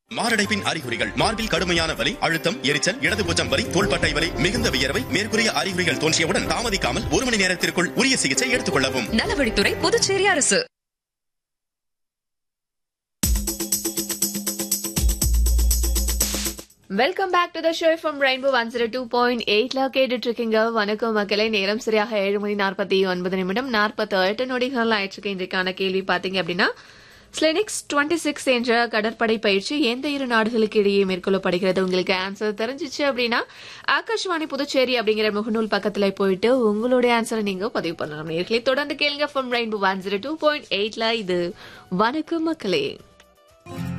மாரடைப்பின் அறிகுறிகள் மார்பில் கடுமையான வலி அழுத்தம் எரிச்சல் இடதுபூச்சம் வலி தோள்பட்டை வலி மிகுந்த வியர்வை மேற்கூறிய அறிகுறிகள் தோன்றியவுடன் தாமதிக்காமல் ஒரு மணி நேரத்திற்குள் உரிய சிகிச்சை எடுத்துக் கொள்ளவும் நலவழித்துறை புதுச்சேரி அரசு welcome back to the show from rainbow one zero two point எயிட்ல கேட்டுட்டு இருக்கீங்க வணக்கம் மக்களே நேரம் சரியாக ஏழு மணி நாற்பத்தி ஒன்பது நிமிடம் நாற்பத்தி எட்டு நொடிகள் ஆயிடுச்சு இன்றைக்கான கேள்வி பாத்தீங்க அப்படின்னா ஸ்லெனிக்ஸ் டுவெண்ட்டி சிக்ஸ் என்ற கடற்படை பயிற்சி எந்த இரு நாடுகளுக்கு இடையே மேற்கொள்ளப்படுகிறது உங்களுக்கு ஆன்சர் தெரிஞ்சிச்சு அப்படின்னா ஆகாஷ்வாணி புதுச்சேரி அப்படிங்கிற முகநூல் பக்கத்துல போயிட்டு உங்களுடைய ஆன்சரை நீங்க பதிவு பண்ணலாம் நேர்களை தொடர்ந்து கேளுங்க from rainbow one zero two point எயிட்ல இது வணக்கம் மக்களே